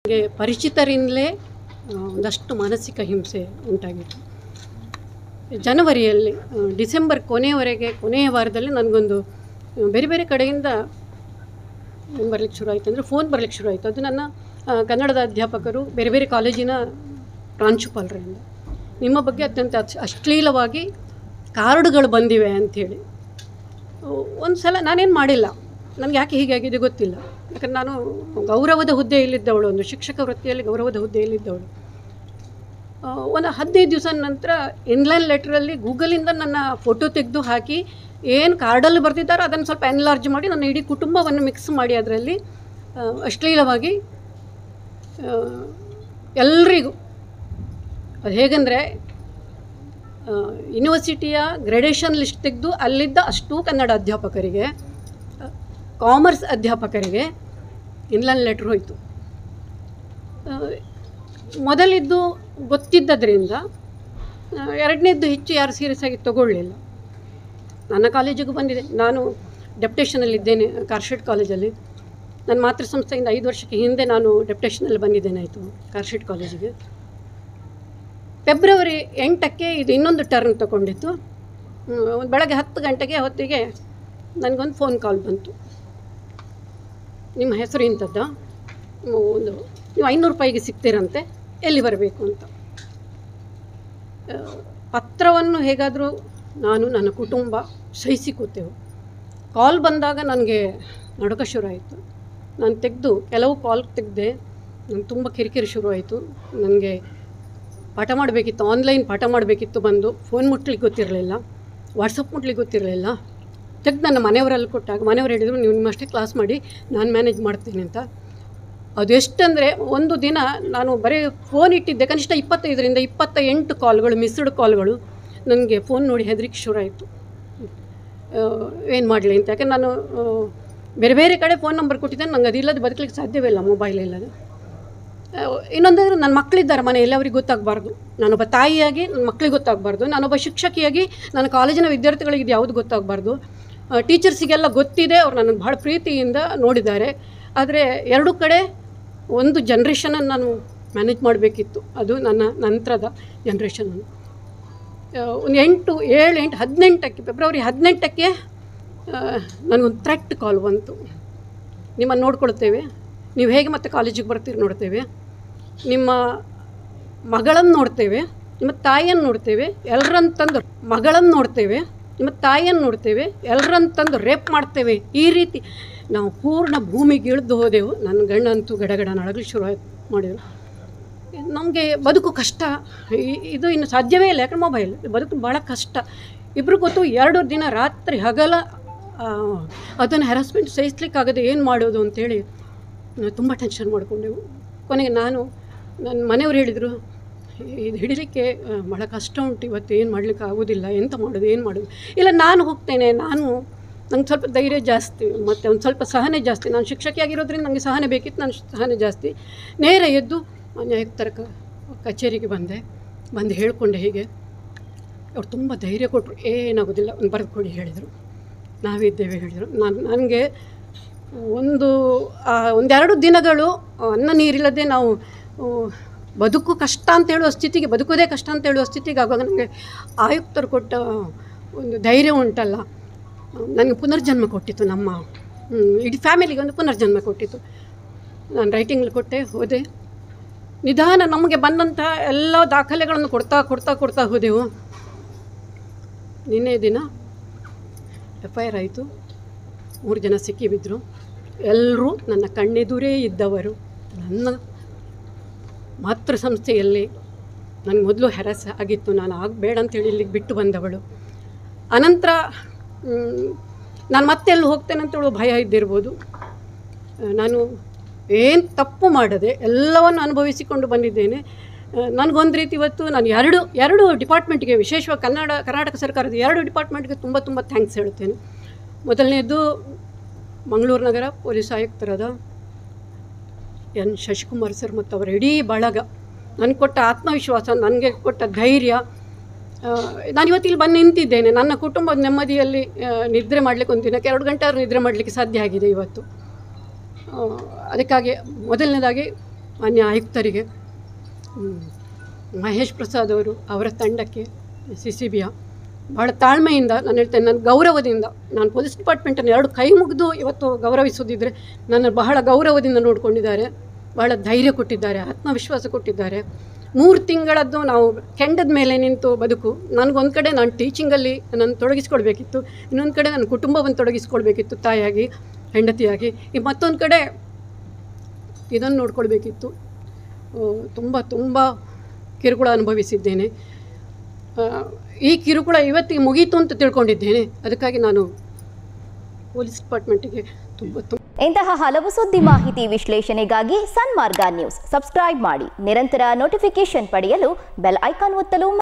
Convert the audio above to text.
ನನಗೆ ಪರಿಚಿತರಿಂದಲೇ ಆ, ಒಂದಷ್ಟು ಮಾನಸಿಕ ಹಿಂಸೆ ಉಂಟಾಗಿತ್ತು ಜನವರಿಯಲ್ಲಿ ಆ, ಡಿಸೆಂಬರ್ ಕೊನೆಯವರೆಗೆ ಕೊನೆಯ ವಾರದಲ್ಲಿ ನನಗೊಂದು ಆ, ಬೇರೆ ಬೇರೆ ಕಡೆಯಿಂದ ಏನು ಬರ್ಲಿಕ್ಕೆ ಶುರು ಆಯಿತು ಅಂದರೆ ಫೋನ್ ಬರ್ಲಿಕ್ಕೆ ಶುರು ಆಯಿತು ಅದು ನನ್ನ ಆ, ಕನ್ನಡದ ಅಧ್ಯಾಪಕರು ಬೇರೆ ಬೇರೆ ಕಾಲೇಜಿನ ಪ್ರಾಂಶುಪಾಲರಿಂದ ನಿಮ್ಮ ಬಗ್ಗೆ ಅತ್ಯಂತ ಅಶ್- ಅಶ್ಲೀಲವಾಗಿ ಕಾರ್ಡುಗಳು ಬಂದಿವೆ ಅಂಥೇಳಿ ಒಂದು ಸಲ ನಾನೇನು ಮಾಡಿಲ್ಲ ನನಗೆ ಯಾಕೆ ಹೀಗಾಗಿದೆ ಗೊತ್ತಿಲ್ಲ ಯಾಕಂದ್ರೆ ನಾನು ಗೌರವದ ಹುದ್ದೆಯಲ್ಲಿದ್ದವಳು ಒಂದು ಶಿಕ್ಷಕ ವೃತ್ತಿಯಲ್ಲಿ ಗೌರವದ ಹುದ್ದೆಯಲ್ಲಿದ್ದವಳು ಆ, ಒಂದು ಹದಿನೈದು ದಿವಸ ನಂತರ ಇನ್ಲೈನ್ ಲೆಟ್ರಲ್ಲಿ ಗೂಗಲಿಂದ ನನ್ನ ಫೋಟೋ ತೆಗೆದು ಹಾಕಿ ಏನು ಕಾರ್ಡಲ್ಲಿ ಬರ್ತಿದ್ದಾರೋ ಅದನ್ನು ಸ್ವಲ್ಪ ಎನ್ಲಾರ್ಜ್ ಮಾಡಿ ನನ್ನ ಇಡೀ ಕುಟುಂಬವನ್ನು ಮಿಕ್ಸ್ ಮಾಡಿ ಅದರಲ್ಲಿ ಆ, ಅಶ್ಲೀಲವಾಗಿ ಆ, ಎಲ್ರಿಗೂ ಅದು ಹೇಗೆಂದರೆ ಯೂನಿವರ್ಸಿಟಿಯ ಗ್ರೇಡೇಷನ್ ಲಿಸ್ಟ್ ತೆಗೆದು ಅಲ್ಲಿದ್ದ ಅಷ್ಟೂ ಕನ್ನಡ ಅಧ್ಯಾಪಕರಿಗೆ ಕಾಮರ್ಸ್ ಅಧ್ಯಾಪಕರಿಗೆ ಇನ್ಲೈನ್ ಲೆಟ್ರ್ ಹೋಯಿತು ಮೊದಲಿದ್ದು ಗೊತ್ತಿದ್ದರಿಂದ ಆ, ಎರಡನೇದ್ದು ಹೆಚ್ಚು ಯಾರು ಸೀರಿಯಸ್ ಆಗಿ ತಗೊಳ್ಳಿಲ್ಲ ನನ್ನ ಕಾಲೇಜಿಗೂ ಬಂದಿದೆ ನಾನು ಡೆಪ್ಟೇಷನಲ್ಲಿದ್ದೇನೆ ಕಾರ್ಶೆಟ್ ಕಾಲೇಜಲ್ಲಿ ನನ್ನ ಮಾತೃ ಸಂಸ್ಥೆಯಿಂದ ಐದು ವರ್ಷಕ್ಕೆ ಹಿಂದೆ ನಾನು ಡೆಪ್ಟೇಷನಲ್ಲಿ ಬಂದಿದ್ದೇನೆ ಆಯಿತು ಕಾರ್ಶೆಟ್ ಕಾಲೇಜಿಗೆ ಫೆಬ್ರವರಿ ಎಂಟಕ್ಕೆ ಇದು ಇನ್ನೊಂದು ಟರ್ನ್ ತಗೊಂಡಿತ್ತು ಹ್ಮ್, ಒಂದು ಬೆಳಗ್ಗೆ ಹತ್ತು ಗಂಟೆಗೆ ಹೊತ್ತಿಗೆ ನನಗೊಂದು ಫೋನ್ ಕಾಲ್ ಬಂತು ನಿಮ್ಮ ಹೆಸರು ಇಂಥದ್ದು ಹ್ಮ್, ಒಂದು ನೀವು ಐನೂರು ರೂಪಾಯಿಗೆ ಸಿಗ್ತೀರಂತೆ ಎಲ್ಲಿ ಬರಬೇಕು ಅಂತ ಆ, ಪತ್ರವನ್ನು ಹೇಗಾದರೂ ನಾನು ನನ್ನ ಕುಟುಂಬ ಸಹಿಸಿಕೊತೇವೆ ಕಾಲ್ ಬಂದಾಗ ನನಗೆ ನಡುಕ ಶುರು ಆಯಿತು ನಾನು ತೆಗೆದು ಕೆಲವು ಕಾಲ್ ತೆಗೆದೆ ನನಗೆ ತುಂಬ ಕಿರಿಕಿರಿ ಶುರುವಾಯಿತು ನನಗೆ ಪಾಠ ಮಾಡಬೇಕಿತ್ತು ಆನ್ಲೈನ್ ಪಾಠ ಮಾಡಬೇಕಿತ್ತು ಬಂದು ಫೋನ್ ಮುಟ್ಲಿಕ್ಕೆ ಗೊತ್ತಿರಲಿಲ್ಲ ವಾಟ್ಸಪ್ ಮುಟ್ಲಿಕ್ಕೆ ಗೊತ್ತಿರಲಿಲ್ಲ ತೆಗೆದು ನನ್ನ ಮನೆಯವರಲ್ಲಿ ಕೊಟ್ಟಾಗ ಮನೆಯವರು ಹೇಳಿದರು ನೀವು ನಿಮ್ಮಷ್ಟೇ ಕ್ಲಾಸ್ ಮಾಡಿ ನಾನು ಮ್ಯಾನೇಜ್ ಮಾಡ್ತೀನಿ ಅಂತ ಅದು ಎಷ್ಟಂದರೆ ಒಂದು ದಿನ ನಾನು ಬರೀ ಫೋನ್ ಇಟ್ಟಿದ್ದೆ ಕನಿಷ್ಠ ಇಪ್ಪತ್ತೈದರಿಂದ ಇಪ್ಪತ್ತ ಎಂಟು ಕಾಲ್ಗಳು ಮಿಸ್ಡ್ ಕಾಲ್ಗಳು ನನಗೆ ಫೋನ್ ನೋಡಿ ಹೆದರಿಕೆ ಶುರು ಆಯಿತು ಏನು ಮಾಡಲಿ ಅಂತ ಯಾಕೆ ನಾನು ಆ, ಬೇರೆ ಬೇರೆ ಕಡೆ ಫೋನ್ ನಂಬರ್ ಕೊಟ್ಟಿದ್ದೇನೆ ನಂಗೆ ಅದಿಲ್ಲದೆ ಬದುಕಲಿಕ್ಕೆ ಸಾಧ್ಯವೇ ಇಲ್ಲ ಮೊಬೈಲ್ ಇಲ್ಲದೆ ಆ, ಇನ್ನೊಂದಂದ್ರೆ ನನ್ನ ಮಕ್ಕಳಿದ್ದಾರೆ ಮನೆಯಲ್ಲಿ ಅವ್ರಿಗೆ ಗೊತ್ತಾಗಬಾರ್ದು ನಾನೊಬ್ಬ ತಾಯಿಯಾಗಿ ನನ್ನ ಮಕ್ಕಳಿಗೆ ಗೊತ್ತಾಗಬಾರ್ದು ನಾನೊಬ್ಬ ಶಿಕ್ಷಕಿಯಾಗಿ ನನ್ನ ಕಾಲೇಜಿನ ವಿದ್ಯಾರ್ಥಿಗಳಿಗೆ ಇದು ಯಾವುದು ಗೊತ್ತಾಗಬಾರ್ದು ಟೀಚರ್ಸಿಗೆಲ್ಲ ಗೊತ್ತಿದೆ ಅವ್ರು ನನಗೆ ಭಾಳ ಪ್ರೀತಿಯಿಂದ ನೋಡಿದ್ದಾರೆ ಆದರೆ ಎರಡೂ ಕಡೆ ಒಂದು ಜನ್ರೇಷನನ್ನು ನಾನು ಮ್ಯಾನೇಜ್ ಮಾಡಬೇಕಿತ್ತು ಅದು ನನ್ನ ನಂತರದ ಜನ್ರೇಷನನ್ನು ಒಂದು ಎಂಟು ಏಳು ಎಂಟು ಹದಿನೆಂಟಕ್ಕೆ ಫೆಬ್ರವರಿ ಹದಿನೆಂಟಕ್ಕೆ ನನಗೊಂದು ಥ್ರೆಟ್ ಕಾಲ್ ಬಂತು ನಿಮ್ಮನ್ನು ನೋಡ್ಕೊಳ್ತೇವೆ ನೀವು ಹೇಗೆ ಮತ್ತೆ ಕಾಲೇಜಿಗೆ ಬರ್ತೀರಿ ನೋಡ್ತೇವೆ ನಿಮ್ಮ ಮಗಳನ್ನು ನೋಡ್ತೇವೆ ನಿಮ್ಮ ತಾಯಿಯನ್ನು ನೋಡ್ತೇವೆ ಎಲ್ಲರನ್ನು ತಂದು ಮಗಳನ್ನು ನೋಡ್ತೇವೆ ನಿಮ್ಮ ತಾಯಿಯನ್ನು ನೋಡ್ತೇವೆ ಎಲ್ಲರನ್ನು ತಂದು ರೇಪ್ ಮಾಡ್ತೇವೆ ಈ ರೀತಿ ನಾವು ಪೂರ್ಣ ಭೂಮಿಗೆ ಇಳಿದು ಹೋದೆವು ನನ್ನ ಗಂಡಂತೂ ಗಡಗಡ ನಡಗಲು ಶುರು ಆಯ್ತು ಮಾಡಿದರು ನಮಗೆ ಬದುಕು ಕಷ್ಟ ಈ- ಇದು ಇನ್ನು ಸಾಧ್ಯವೇ ಇಲ್ಲ ಯಾಕಂದ್ರೆ ಮೊಬೈಲ್ ಬದುಕು ಭಾಳ ಕಷ್ಟ ಇಬ್ಬರು ಗೊತ್ತು ಎರಡು ದಿನ ರಾತ್ರಿ ಹಗಲ ಅದನ್ನು ಹ್ಯಾರಸ್ಮೆಂಟ್ ಸಹಿಸ್ಲಿಕ್ಕಾಗದೆ ಏನು ಮಾಡೋದು ಅಂತೇಳಿ ನಾವು ತುಂಬ ಟೆನ್ಷನ್ ಮಾಡಿಕೊಂಡೆವು ಕೊನೆಗೆ ನಾನು ನನ್ನ ಮನೆಯವರು ಹೇಳಿದರು ಇದು ಹಿಡಿಲಿಕ್ಕೆ ಆ, ಭಾಳ ಕಷ್ಟ ಉಂಟು ಇವತ್ತು ಏನು ಮಾಡಲಿಕ್ಕೆ ಆಗೋದಿಲ್ಲ ಎಂತ ಮಾಡೋದು ಏನು ಮಾಡೋದು ಇಲ್ಲ ನಾನು ಹೋಗ್ತೇನೆ ನಾನು ನಂಗೆ ಸ್ವಲ್ಪ ಧೈರ್ಯ ಜಾಸ್ತಿ ಮತ್ತು ಒಂದು ಸ್ವಲ್ಪ ಸಹನೆ ಜಾಸ್ತಿ ನಾನು ಶಿಕ್ಷಕಿಯಾಗಿರೋದ್ರಿಂದ ನನಗೆ ಸಹನೆ ಬೇಕಿತ್ತು ನಾನು ಸಹನೆ ಜಾಸ್ತಿ ನೇರ ಎದ್ದು ನ್ಯಾಯುಕ್ತರ ಕ ಕಚೇರಿಗೆ ಬಂದೆ ಬಂದು ಹೇಳಿಕೊಂಡೆ ಹೀಗೆ ಅವ್ರು ತುಂಬ ಧೈರ್ಯ ಕೊಟ್ಟರು ಏನಾಗೋದಿಲ್ಲ ಒಂದು ಬರೆದು ಕೊಡಿ ಹೇಳಿದರು ನಾವಿದ್ದೇವೆ ಹೇಳಿದರು ನಾನು ನನಗೆ ಒಂದು ಆ, ಒಂದೆರಡು ದಿನಗಳು ಅನ್ನ ನೀರಿಲ್ಲದೆ ನಾವು ಆ, ಬದುಕು ಕಷ್ಟ ಅಂತ ಹೇಳುವ ಸ್ಥಿತಿಗೆ ಬದುಕೋದೇ ಕಷ್ಟ ಅಂತ ಹೇಳುವ ಸ್ಥಿತಿಗೆ ಆಗುವಾಗ ನನಗೆ ಆಯುಕ್ತರು ಕೊಟ್ಟ ಒಂದು ಧೈರ್ಯ ಉಂಟಲ್ಲ ನನಗೆ ಪುನರ್ಜನ್ಮ ಕೊಟ್ಟಿತ್ತು ನಮ್ಮ ಹ್ಮ್, ಇಡೀ ಫ್ಯಾಮಿಲಿಗೆ ಒಂದು ಪುನರ್ಜನ್ಮ ಕೊಟ್ಟಿತ್ತು ನಾನು ರೈಟಿಂಗ್ಲಿ ಕೊಟ್ಟೆ ಹೋದೆ ನಿಧಾನ ನಮಗೆ ಬಂದಂತಹ ಎಲ್ಲ ದಾಖಲೆಗಳನ್ನು ಕೊಡ್ತಾ ಕೊಡ್ತಾ ಕೊಡ್ತಾ ಹೋದೆವು ನಿನ್ನೆ ದಿನ ಎಫ್ ಐ ಆರ್ ಆಯಿತು ಮೂರು ಜನ ಸಿಕ್ಕಿಬಿದ್ದರು ಎಲ್ಲರೂ ನನ್ನ ಕಣ್ಣೆದುರೇ ಇದ್ದವರು ನನ್ನ ಮಾತೃ ಸಂಸ್ಥೆಯಲ್ಲಿ ನನಗೆ ಮೊದಲು ಹೆರಸ್ ಆಗಿತ್ತು ನಾನು ಆಗಬೇಡ ಅಂತೇಳಿ ಇಲ್ಲಿಗೆ ಬಿಟ್ಟು ಬಂದವಳು ಅನಂತರ ಮ್, ನಾನು ಮತ್ತೆ ಎಲ್ಲಿ ಹೋಗ್ತೇನೆ ಅಂತೇಳುವ ಭಯ ಇದ್ದಿರ್ಬೋದು ಆ, ನಾನು ಏನು ತಪ್ಪು ಮಾಡದೆ ಎಲ್ಲವನ್ನು ಅನುಭವಿಸಿಕೊಂಡು ಬಂದಿದ್ದೇನೆ ಆ, ನನಗೊಂದು ರೀತಿ ಇವತ್ತು ನಾನು ಎರಡು ಎರಡು ಡಿಪಾರ್ಟ್ಮೆಂಟ್ಗೆ ವಿಶೇಷವಾಗಿ ಕನ್ನಡ ಕರ್ನಾಟಕ ಸರ್ಕಾರದ ಎರಡು ಡಿಪಾರ್ಟ್ಮೆಂಟ್ಗೆ ತುಂಬ ತುಂಬ ಥ್ಯಾಂಕ್ಸ್ ಹೇಳುತ್ತೇನೆ ಮೊದಲನೇದು ಮಂಗಳೂರು ನಗರ ಪೊಲೀಸ್ ಆಯುಕ್ತರಾದ ಎನ್ ಶಶಿಕುಮಾರ್ ಸರ್ ಮತ್ತು ಅವರ ಇಡೀ ಬಳಗ ನನಗೆ ಕೊಟ್ಟ ಆತ್ಮವಿಶ್ವಾಸ ನನಗೆ ಕೊಟ್ಟ ಧೈರ್ಯ ಆ, ನಾನು ಇವತ್ತು ಇಲ್ಲಿ ಬಂದು ನಿಂತಿದ್ದೇನೆ ನನ್ನ ಕುಟುಂಬದ ನೆಮ್ಮದಿಯಲ್ಲಿ ಆ, ನಿದ್ರೆ ಮಾಡಲಿಕ್ಕೆ ಒಂದು ದಿನಕ್ಕೆ ಎರಡು ಗಂಟೆ ಆದರೂ ನಿದ್ರೆ ಮಾಡಲಿಕ್ಕೆ ಸಾಧ್ಯ ಆಗಿದೆ ಇವತ್ತು ಆ, ಅದಕ್ಕಾಗಿ ಮೊದಲನೇದಾಗಿ ಮಾನ್ಯ ಆಯುಕ್ತರಿಗೆ ಹ್ಮ್, ಮಹೇಶ್ ಪ್ರಸಾದ್ ಅವರು ಅವರ ತಂಡಕ್ಕೆ ಸಿ ಸಿ ಬಿಯ ಭಾಳ ತಾಳ್ಮೆಯಿಂದ ನಾನು ಹೇಳ್ತೇನೆ ನನ್ನ ಗೌರವದಿಂದ ನಾನು ಪೊಲೀಸ್ ಡಿಪಾರ್ಟ್ಮೆಂಟನ್ನು ಎರಡು ಕೈ ಮುಗಿದು ಇವತ್ತು ಗೌರವಿಸೋದಿದ್ರೆ ನನ್ನ ಬಹಳ ಗೌರವದಿಂದ ನೋಡಿಕೊಂಡಿದ್ದಾರೆ ಬಹಳ ಧೈರ್ಯ ಕೊಟ್ಟಿದ್ದಾರೆ ಆತ್ಮವಿಶ್ವಾಸ ಕೊಟ್ಟಿದ್ದಾರೆ ಮೂರು ತಿಂಗಳದ್ದು ನಾವು ಕೆಂಡದ ಮೇಲೆ ನಿಂತು ಬದುಕು ನನಗೊಂದು ಕಡೆ ನಾನು ಟೀಚಿಂಗಲ್ಲಿ ನಾನು ತೊಡಗಿಸ್ಕೊಳ್ಬೇಕಿತ್ತು ಇನ್ನೊಂದು ಕಡೆ ನನ್ನ ಕುಟುಂಬವನ್ನು ತೊಡಗಿಸ್ಕೊಳ್ಬೇಕಿತ್ತು ತಾಯಿಯಾಗಿ ಹೆಂಡತಿಯಾಗಿ ಈ ಮತ್ತೊಂದು ಕಡೆ ಇದನ್ನು ನೋಡ್ಕೊಳ್ಬೇಕಿತ್ತು ತುಂಬ ತುಂಬ ಕಿರುಕುಳ ಅನುಭವಿಸಿದ್ದೇನೆ ಆ, ಈ ಕಿರುಕುಳ ಇವತ್ತಿಗೆ ಮುಗೀತು ಅಂತ ತಿಳ್ಕೊಂಡಿದ್ದೇನೆ ಅದಕ್ಕಾಗಿ ನಾನು ಪೊಲೀಸ್ ಡಿಪಾರ್ಟ್ಮೆಂಟಿಗೆ ತುಂಬ ತುಂಬ ಇಂತಹ ಹಲವು ಸುದ್ದಿ ಮಾಹಿತಿ ವಿಶ್ಲೇಷಣೆಗಾಗಿ ಸನ್ಮಾರ್ಗ ನ್ಯೂಸ್ ಸಬ್ಸ್ಕ್ರೈಬ್ ಮಾಡಿ ನಿರಂತರ ನೋಟಿಫಿಕೇಶನ್ ಪಡೆಯಲು ಬೆಲ್ ಐಕಾನ್ ಒತ್ತಲು